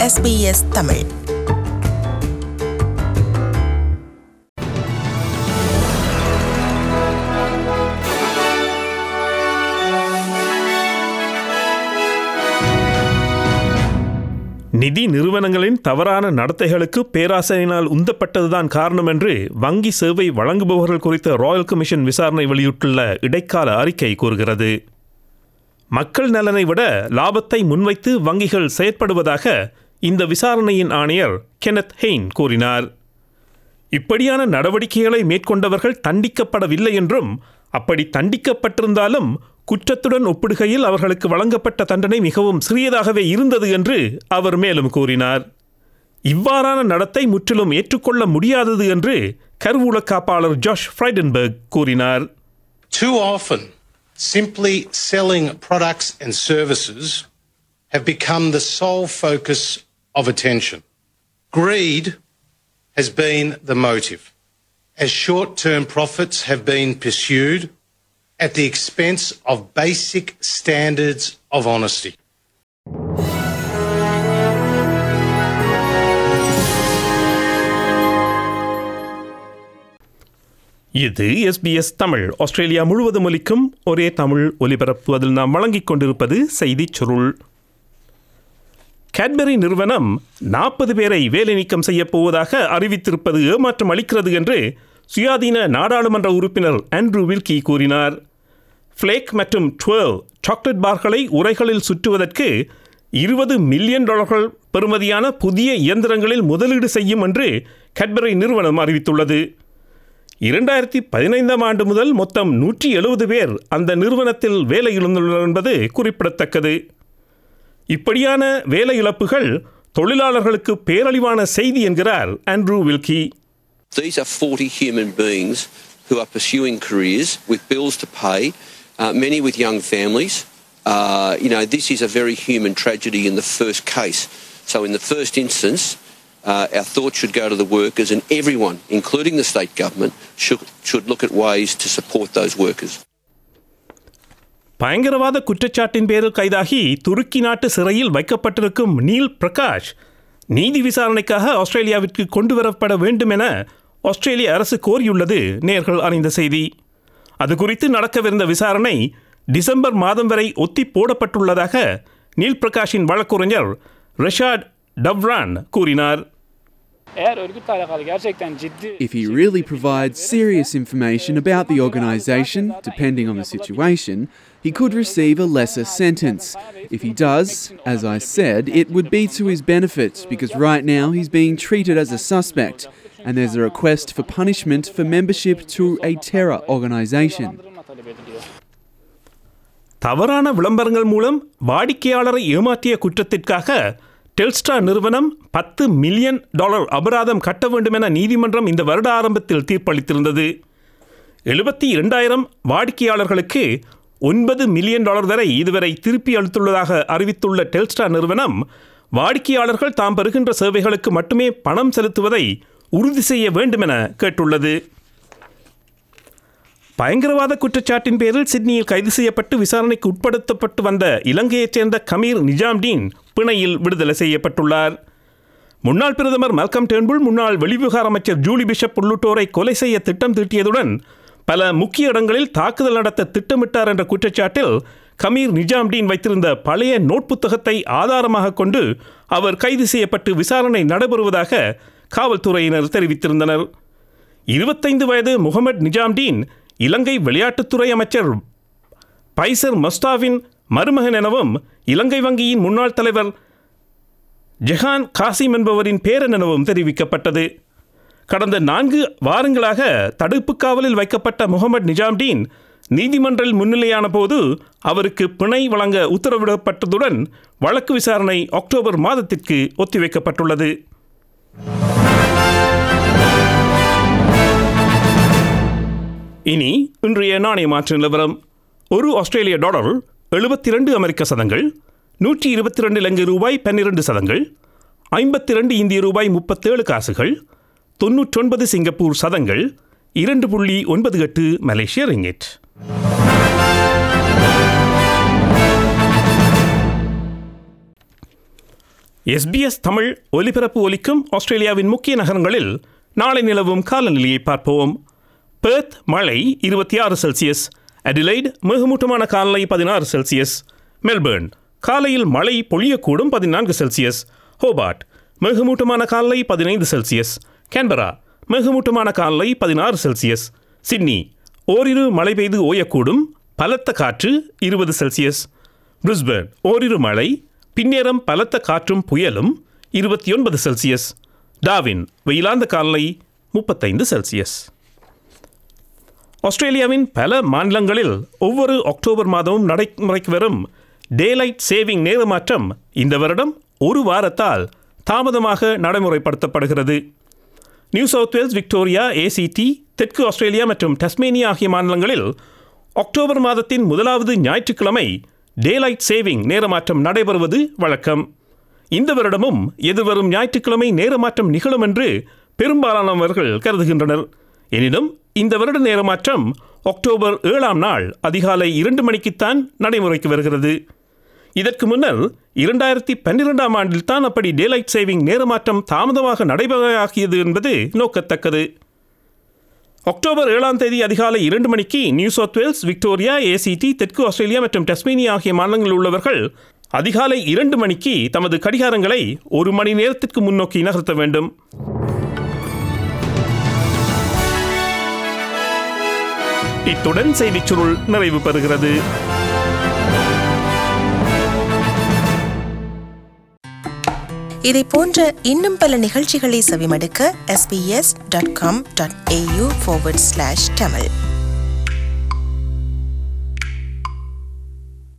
SBS Tamil நிதி நிறுவனங்களின் தவறான நடத்தைகளுக்கு பேராசையினால் உந்தப்பட்டதுதான் காரணம் என்று வங்கி சேவை வழங்குபவர்கள் குறித்த ராயல் கமிஷன் விசாரணை வெளியிட்டுள்ள இடைக்கால அறிக்கை கூறுகிறது மக்கள் நலனை விட லாபத்தை முன்வைத்து வங்கிகள் செயற்படுவதாக இந்த விசாரணையின் ஆணையர் கெனத் ஹெயின் கூறினார் இப்படியான நடவடிக்கைகளை மேற்கொண்டவர்கள் தண்டிக்கப்படவில்லை என்றும் அப்படி தண்டிக்கப்பட்டிருந்தாலும் குற்றத்துடன் ஒப்பிடுகையில் அவர்களுக்கு வழங்கப்பட்ட தண்டனை மிகவும் சிறியதாகவே இருந்தது என்று அவர் மேலும் கூறினார் இவ்வாறான நடத்தை முற்றிலும் ஏற்றுக்கொள்ள முடியாதது என்று கருவூல காப்பாளர் ஜாஷ் ஃப்ரைடன்பர்க் கூறினார் Too often, simply selling products and services have become the sole focus of attention. Greed has been the motive, as short term profits have been pursued at the expense of basic standards of honesty. இது SBS Tamil Australia முழுவதும் ஒலிக்கும் ஒரே தமிழ் ஒலிபரப்புவதில் நாம் வழங்கிக் கொண்டிருப்பது செய்திச் சுருள் Cadbury நிறுவனம் நாற்பது பேரை வேலை நீக்கம் செய்யப் போவதாக அறிவித்திருப்பது ஏமாற்றம் அளிக்கிறது என்று சுயாதீன நாடாளுமன்ற உறுப்பினர் ஆண்ட்ரூ வில்கி கூறினார் ஃப்ளேக் மற்றும் டுவெல் சாக்லேட் பார்களை உரைகளில் சுற்றுவதற்கு இருபது மில்லியன் டாலர்கள் பெறுமதியான புதிய இயந்திரங்களில் முதலீடு செய்யும் என்று கேட்பரி நிறுவனம் அறிவித்துள்ளது இரண்டாயிரத்தி பதினைந்தாம் ஆண்டு முதல் மொத்தம் நூற்றி எழுபது பேர் அந்த நிறுவனத்தில் வேலை இழந்துள்ளனர் என்பது குறிப்பிடத்தக்கது இப்படியான வேலை இழப்புகள் தொழிலாளர்களுக்கு பேரழிவான செய்தி என்கிறார் Andrew Wilkie These are 40 human beings who are pursuing careers with bills to pay, uh, many with young families. Uh, you know, this is a very human tragedy in the first case. So, in the first instance, uh, our thoughts should go to the workers, and everyone, including the state government, should, should look at ways to support those workers. பயங்கரவாத குற்றச்சாட்டின் பேரில் கைதாகி துருக்கி நாட்டு சிறையில் வைக்கப்பட்டிருக்கும் Neil Prakash நீதி விசாரணைக்காக ஆஸ்திரேலியாவிற்கு கொண்டு வரப்பட வேண்டும் என ஆஸ்திரேலிய அரசு கோரியுள்ளது நேர்கள் அறிந்த செய்தி அது குறித்து நடக்கவிருந்த விசாரணை டிசம்பர் மாதம் வரை ஒத்தி போடப்பட்டுள்ளதாக நீல் பிரகாஷின் வழக்குரைஞர் ரெஷாட் டவ்ரான் கூறினார் Eğer örgütle alakalı gerçekten ciddi If he really provides serious information about the organisation, depending on the situation, he could receive a lesser sentence. If he does, as I said, it would be to his benefit because right now he's being treated as a suspect and there's a request for punishment for membership to a terror organisation. kaldırılma talep ediliyor. தவறான விளம்பரங்கள் மூலம் வாடிக்கையாளரை ஏமாற்றிய குற்றத்திற்காக Telstra நிறுவனம் பத்து million dollar அபராதம் கட்ட வேண்டும் என நீதிமன்றம் இந்த வருட ஆரம்பத்தில் தீர்ப்பளித்திருந்தது எழுபத்தி இரண்டாயிரம் வாடிக்கையாளர்களுக்கு ஒன்பது மில்லியன் டாலர் வரை இதுவரை திருப்பி அளித்துள்ளதாக அறிவித்துள்ள டெல்ஸ்ட்ரா நிறுவனம் வாடிக்கையாளர்கள் தாம் பெறுகின்ற சேவைகளுக்கு மட்டுமே பணம் செலுத்துவதை உறுதி செய்ய வேண்டும் என கேட்டுள்ளது பயங்கரவாத குற்றச்சாட்டின் பேரில் சிட்னியில் கைது செய்யப்பட்டு விசாரணைக்கு உட்படுத்தப்பட்டு வந்த இலங்கையைச் சேர்ந்த கமீர் நிஜாம்டீன் பிணையில் விடுதலை செய்யப்பட்டுள்ளார் முன்னாள் பிரதமர் மல்கம் டேர்ன்புல் முன்னாள் வெளிவிவகார அமைச்சர் ஜூலி பிஷப் உள்ளிட்டோரை கொலை செய்ய திட்டம் தீட்டியதுடன் பல முக்கிய இடங்களில் தாக்குதல் நடத்த திட்டமிட்டார் என்ற குற்றச்சாட்டில் கமீர் நிஜாம்டீன் வைத்திருந்த பழைய நோட் புத்தகத்தை ஆதாரமாக கொண்டு அவர் கைது செய்யப்பட்டு விசாரணை நடைபெறுவதாக காவல்துறையினர் தெரிவித்திருந்தனர் இருபத்தைந்து வயது முகமது நிஜாம்டீன் இலங்கை விளையாட்டுத்துறை அமைச்சர் பைசர் மஸ்தாவின் மருமகன் எனவும் இலங்கை வங்கியின் முன்னாள் தலைவர் ஜெஹான் காசிம் என்பவரின் பேரன் எனவும் தெரிவிக்கப்பட்டது கடந்த நான்கு வாரங்களாக தடுப்பு காவலில் வைக்கப்பட்ட முகமது நிஜாம்டீன் நீதிமன்றில் முன்னிலையான போது அவருக்கு பிணை வழங்க உத்தரவிடப்பட்டதுடன் வழக்கு விசாரணை அக்டோபர் மாதத்திற்கு ஒத்திவைக்கப்பட்டுள்ளது இனி இன்றைய நாணய மாற்று நிலவரம் ஒரு ஆஸ்திரேலிய டாலர் எழுபத்தி ரெண்டு அமெரிக்க சதங்கள் நூற்றி இருபத்தி ரெண்டு இலங்கை ரூபாய் பன்னிரண்டு சதங்கள் ஐம்பத்தி ரெண்டு இந்திய ரூபாய் முப்பத்தேழு காசுகள் தொன்னூற்றொன்பது சிங்கப்பூர் சதங்கள் இரண்டு புள்ளி ஒன்பது எட்டு மலேசிய ரிங்கெட் எஸ்பிஎஸ் தமிழ் ஒலிபரப்பு ஒலிக்கும் ஆஸ்திரேலியாவின் முக்கிய நகரங்களில் நாளை நிலவும் காலநிலையை பார்ப்போம் பெர்த் மழை இருபத்தி ஆறு செல்சியஸ் அடிலைட் மிகமூட்டமான காலநிலை பதினாறு செல்சியஸ் மெல்பர்ன் காலையில் மழை பொழியக்கூடும் பதினான்கு செல்சியஸ் ஹோபார்ட் மிகமூட்டமான காலநிலை பதினைந்து செல்சியஸ் கேன்பரா மிகமூட்டமான காலநிலை பதினாறு செல்சியஸ் சிட்னி ஓரிரு மழை பெய்து ஓயக்கூடும் பலத்த காற்று இருபது செல்சியஸ் பிரிஸ்பர்ன் ஓரிரு மழை பின்னேரம் பலத்த காற்றும் புயலும் இருபத்தி ஒன்பது செல்சியஸ் டாவின் வெயிலாந்த காலநிலை முப்பத்தைந்து செல்சியஸ் ஆஸ்திரேலியாவின் பல மாநிலங்களில் ஒவ்வொரு அக்டோபர் மாதமும் நடைமுறைக்கு வரும் டேலைட் சேவிங் நேர மாற்றம் இந்த வருடம் ஒரு வாரத்தால் தாமதமாக நடைமுறைப்படுத்தப்படுகிறது New South Wales Victoria A C T தெற்கு ஆஸ்திரேலியா மற்றும் டஸ்மேனியா ஆகிய மாநிலங்களில் அக்டோபர் மாதத்தின் முதலாவது ஞாயிற்றுக்கிழமை டேலைட் சேவிங் நேரமாற்றம் நடைபெறுவது வழக்கம் இந்த வருடமும் எதிர்வரும் ஞாயிற்றுக்கிழமை நேரமாற்றம் நிகழும் என்று பெரும்பாலானவர்கள் கருதுகின்றனர் எனினும் இந்த வருட நேரமாற்றம் அக்டோபர் ஏழாம் நாள் அதிகாலை இரண்டு மணிக்குத்தான் நடைமுறைக்கு வருகிறது இதற்கு முன்னர் இரண்டாயிரத்தி பன்னிரெண்டாம் ஆண்டில் தான் அப்படி டேலைட் சேவிங் நேரமாற்றம் தாமதமாக நடைபெறாகியது என்பது நோக்கத்தக்கது அக்டோபர் ஏழாம் தேதி அதிகாலை இரண்டு மணிக்கு New South Wales Victoria A C T தெற்கு ஆஸ்திரேலியா மற்றும் டஸ்மேனியா ஆகிய மாநிலங்களில் உள்ளவர்கள் அதிகாலை இரண்டு மணிக்கு தமது கடிகாரங்களை ஒரு மணி நேரத்திற்கு முன்னோக்கி நகர்த்த வேண்டும் இத்துடன் செய்திச் சுருள் நிறைவு பெறுகிறது இதை போன்ற இன்னும் பல நிகழ்ச்சிகளை செவிமடுக்க sbs.com.au forward slash tamil